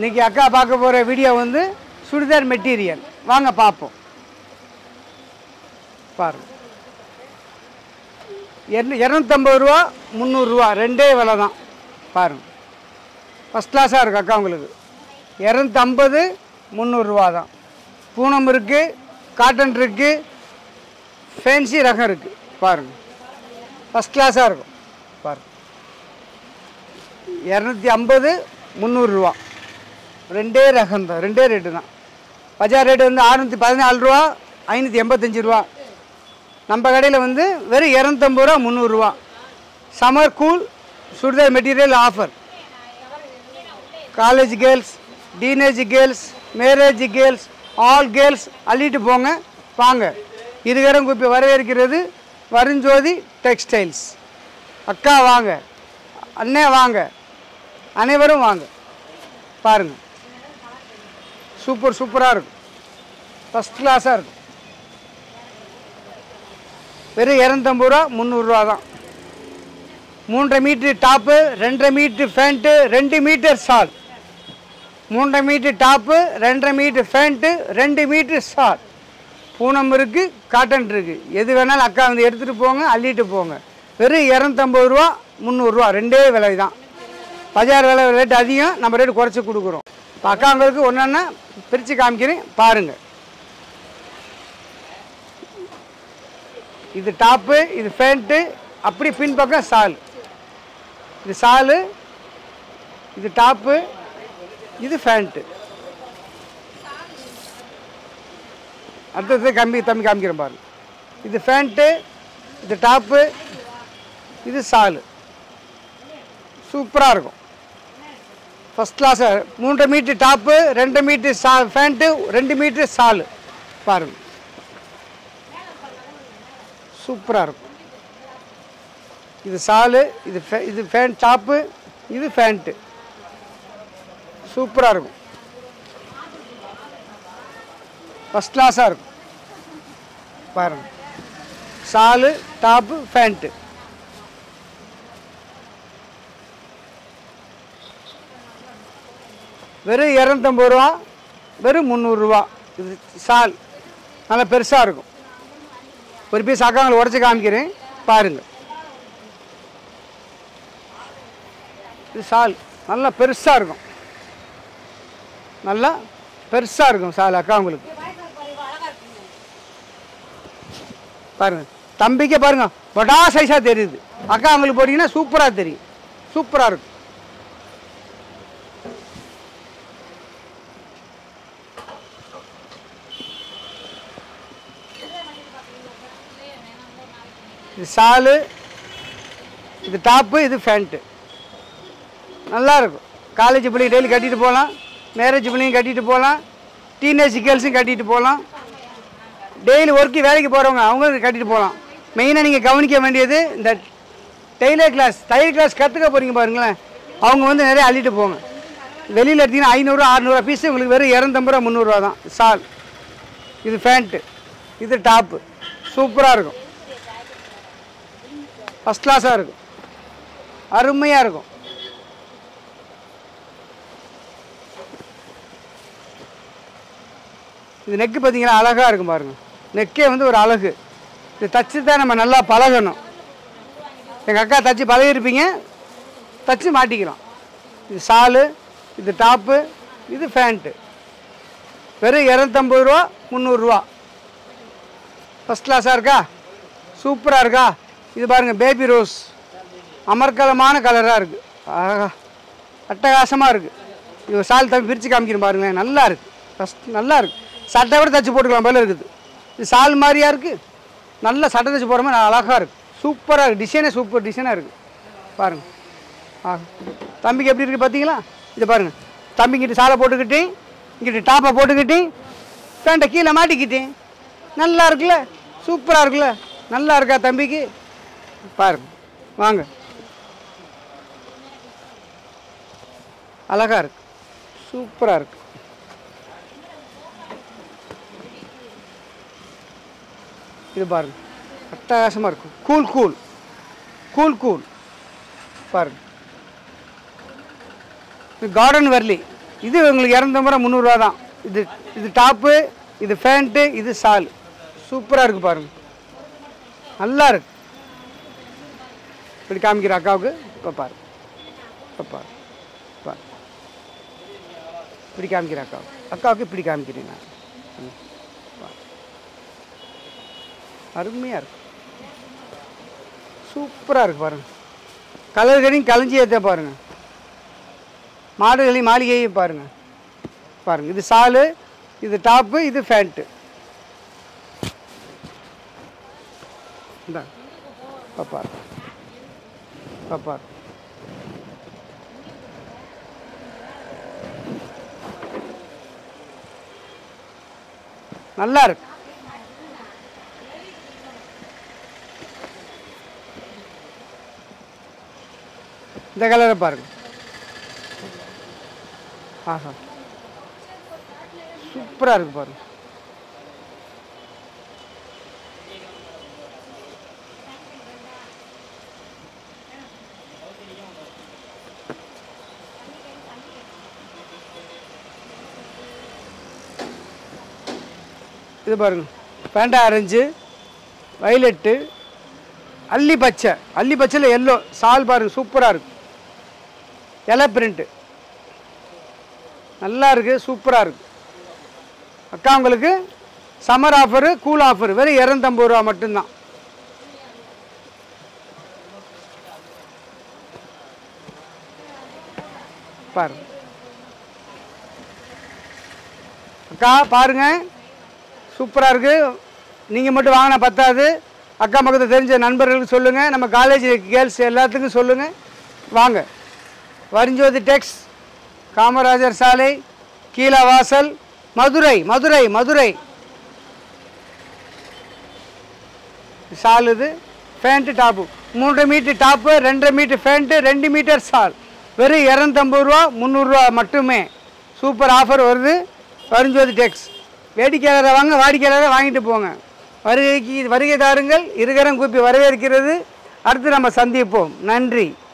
இன்னைக்கு அக்கா பார்க்க போகிற வீடியோ வந்து சுடிதார் மெட்டீரியல் வாங்க பார்ப்போம் பாருங்க இரநூ இரநூத்தம்பது ரூபா முந்நூறுரூவா ரெண்டே விலை தான் பாருங்க ஃபஸ்ட் கிளாஸாக இருக்கும் அக்கா உங்களுக்கு இரநூத்தம்பது முந்நூறுரூவா தான் பூனம் இருக்குது காட்டன் இருக்குது ஃபேன்சி ரகம் இருக்குது பாருங்கள் ஃபஸ்ட் கிளாஸாக இருக்கும் பாருங்க இரநூத்தி ஐம்பது முந்நூறுரூவா ரெண்டே ரகம் தான் ரெண்டே ரேட்டு தான் பஜார் ரேட்டு வந்து அறுநூற்றி பதினாலு ரூபா ஐநூற்றி எண்பத்தஞ்சு ரூபா நம்ம கடையில் வந்து வெறும் இரநூத்தம்பது ரூபா முந்நூறுரூவா summer cool churidar material offer college girls teenage girls marriage girls all girls அள்ளிட்டு போங்க வாங்க இருகரம் குப்பி வரவேற்கிறது வருஞ்சோதி டெக்ஸ்டைல்ஸ் அக்கா வாங்க அண்ணே வாங்க அனைவரும் வாங்க பாருங்கள் சூப்பர் சூப்பராக இருக்கும் ஃபஸ்ட் கிளாஸாக இருக்கும் வெறும் இரநூத்தம்பது ரூபா முந்நூறுரூவா தான் மூன்றரை மீட்ரு டாப்பு ரெண்டரை மீட்ரு ஃபேண்ட்டு ரெண்டு மீட்டர் சால் மூன்றரை மீட்ரு டாப்பு ரெண்டரை மீட்ரு ஃபேண்ட்டு ரெண்டு மீட்ரு சால் பூனம் இருக்குது காட்டன் இருக்குது எது வேணாலும் அக்கா வந்து எடுத்துகிட்டு போங்க அள்ளிட்டு போங்க வெறும் இரநூத்தம்பது ரூபா முந்நூறுரூவா ரெண்டே விலை தான் பஜார் விலை ரேட் அதிகம் நம்ம ரேட் குறைச்சி கொடுக்குறோம் இப்போ அக்காங்களுக்கு ஒன்றா பிரித்து காமிக்கிறேன் பாருங்கள் இது டாப்பு இது ஃபேண்ட்டு அப்படி பின்பக்கம் சால் இது சாலு இது டாப்பு இது ஃபேண்ட்டு அடுத்தது கம்பி தம்பி காமிக்கிறேன் பாருங்க இது ஃபேண்ட்டு இது டாப்பு இது சாலு சூப்பராக இருக்கும் ஃபஸ்ட் கிளாஸு மூன்றரை மீட்ரு டாப்பு ரெண்டு மீட்ரு சா ஃபேண்ட்டு ரெண்டு மீட்ரு சாலு பாருங்க சூப்பராக இருக்கும் இது சாலு இது ஃபே- இது ஃபேன் டாப்பு இது ஃபேண்ட்டு சூப்பராக இருக்கும் ஃபஸ்ட் கிளாஸாக இருக்கும் பாருங்க சாலு டாப்பு ஃபேண்ட்டு வெறும் இரநூத்தம்பது ரூபா வெறும் முந்நூறுரூவா இது சால் நல்லா பெருசாக இருக்கும் ஒரு பீஸ் அக்காங்களை உடச்சி காமிக்கிறேன் பாருங்கள் இது சால் நல்லா பெருசாக இருக்கும் நல்லா பெருசாக இருக்கும் சால் அக்கா உங்களுக்கு பாருங்க தம்பிக்கே பாருங்க வடா சைஸாக தெரியுது அக்கா உங்களுக்கு போட்டிங்கன்னா சூப்பராக தெரியும் சூப்பராக இருக்கும் இது சாலு இது டாப்பு இது ஃபேண்ட்டு நல்லா இருக்கும் காலேஜ் பிள்ளைங்க டெய்லி கட்டிட்டு போகலாம் மேரேஜ் பிள்ளைங்க கட்டிட்டு போகலாம் டீனேஜ் கேர்ள்ஸும் கட்டிட்டு போகலாம் டெய்லி ஒர்க்கு வேலைக்கு போகிறவங்க அவங்களும் கட்டிட்டு போகலாம் மெயினாக நீங்கள் கவனிக்க வேண்டியது இந்த டெய்லர் கிளாஸ் தையல் கிளாஸ் கற்றுக்க போகிறீங்க பாருங்களேன் அவங்க வந்து நிறைய அள்ளிட்டு போங்க வெளியில் எடுத்தீங்கன்னா ஐநூறுரூவா அறநூறுவா பீஸு உங்களுக்கு வெறும் இரநூத்தம்பது ரூபா முந்நூறுரூவா தான் சால் இது ஃபேண்ட்டு இது டாப்பு சூப்பராக இருக்கும் ஃபஸ்ட் கிளாஸாக இருக்கும் அருமையாக இருக்கும் இது நெக்கு பார்த்தீங்கன்னா அழகாக இருக்கும் பாருங்க நெக்கே வந்து ஒரு அழகு இது தச்சு தான் நம்ம நல்லா பழகணும் எங்கள் அக்கா தச்சு பழகிருப்பீங்க தச்சு மாட்டிக்கிறோம் இது சாலு இது டாப்பு இது ஃபேண்ட்டு வெறும் இரநூத்தம்பது ரூபா முந்நூறுரூவா ஃபஸ்ட் கிளாஸாக இருக்கா சூப்பராக இருக்கா இது பாருங்கள் பேபி ரோஸ் அமர்க்கலமான கலராக இருக்குது ஆஹா அட்டகாசமாக இருக்குது இது சால் தம்பி பிரித்து காமிக்கிறேன் பாருங்களேன் நல்லா இருக்குது ஃபஸ்ட் நல்லா இருக்குது சட்டை கூட தச்சு போட்டுக்கலாம் போல இருக்குது இது சால் மாதிரியா இருக்குது நல்ல சட்டை தச்சு போகிற மாதிரி அழகாக இருக்குது சூப்பராக இருக்குது டிசைனே சூப்பர் டிசைனாக இருக்குது பாருங்கள் ஆ தம்பிக்கு எப்படி இருக்குது பார்த்தீங்களா இது பாருங்கள் தம்பிக்கிட்ட சாலை போட்டுக்கிட்டேன் இங்கிட்ட டாப்பை போட்டுக்கிட்டேன் பேண்ட்டை கீழே மாட்டிக்கிட்டேன் நல்லா இருக்குல்ல சூப்பராக இருக்குல்ல நல்லா இருக்கா தம்பிக்கு பாருங்க வாங்க அழகா இருக்கு சூப்பராக இருக்கு இது பாருங்க அட்டகாசமாக இருக்கும் கூல் கூல் கூல் கூல் பாருங்க இது கார்டன் வரலி இது உங்களுக்கு இரநூத்தம்பது ரூபா முந்நூறுரூவா தான் இது இது டாப்பு இது ஃபேண்ட்டு இது சால் சூப்பராக இருக்குது பாருங்கள் நல்லா இருக்கு இப்படி காமிக்கிற அக்காவுக்கு இப்போ பாரு இப்போ பாரு பாரு இப்படி காமிக்கிற அக்காவுக்கு அக்காவுக்கு இப்படி காமிக்கிறேன் நான் ம், பாரு. அருமையாக இருக்கு சூப்பராக இருக்கு பாருங்க கலர்களையும் களஞ்சியத்தை பாருங்க மாடுகளையும் மாளிகையும் பாருங்க பாருங்க இது சாலு இது டாப்பு இது ஃபேண்ட்டு இந்த பாப்பார் பாப்பார் நல்லா இருக்கு இந்த கலரை பாருங்க ஆஹா சூப்பராக இருக்கு பாருங்க இது பாருங்க பேண்டா ஆரஞ்சு வைலட்டு அல்லி பச்சை அல்லி பச்சையில் எல்லோ சால் பாருங்க சூப்பராக இருக்கு இலை பிரிண்ட்டு நல்லா இருக்கு சூப்பராக இருக்கு அக்கா உங்களுக்கு சம்மர் ஆஃபரு கூல் ஆஃபர் வெறும் இரநூத்தம்பது ரூபா மட்டும்தான் பாருங்க அக்கா பாருங்க சூப்பராக இருக்கு நீங்கள் மட்டும் வாங்கினா பத்தாது அக்கா பக்கத்தை தெரிஞ்ச நண்பர்களுக்கு சொல்லுங்கள் நம்ம காலேஜ் கேர்ள்ஸ் எல்லாத்துக்கும் சொல்லுங்கள் வாங்க வரிஞ்சோதி டெக்ஸ் காமராஜர் சாலை கீழவாசல் மதுரை மதுரை மதுரை சால் இது ஃபேண்ட்டு டாப்பு மூன்றரை மீட்டர் டாப்பு ரெண்டரை மீட்டர் ஃபேண்ட்டு ரெண்டு மீட்டர் சால் வெறும் இரநூத்தம்பது ரூபா முந்நூறுரூவா மட்டுமே சூப்பர் ஆஃபர் வருது வருஞ்சோதி டெக்ஸ் வேடிக்கையாளரை வாங்க வாடிக்கையாளரை வாங்கிட்டு போங்க வருகைக்கு வருகை தாருங்கள் இருகரம் கூப்பி வரவேற்கிறது அடுத்து நம்ம சந்திப்போம் நன்றி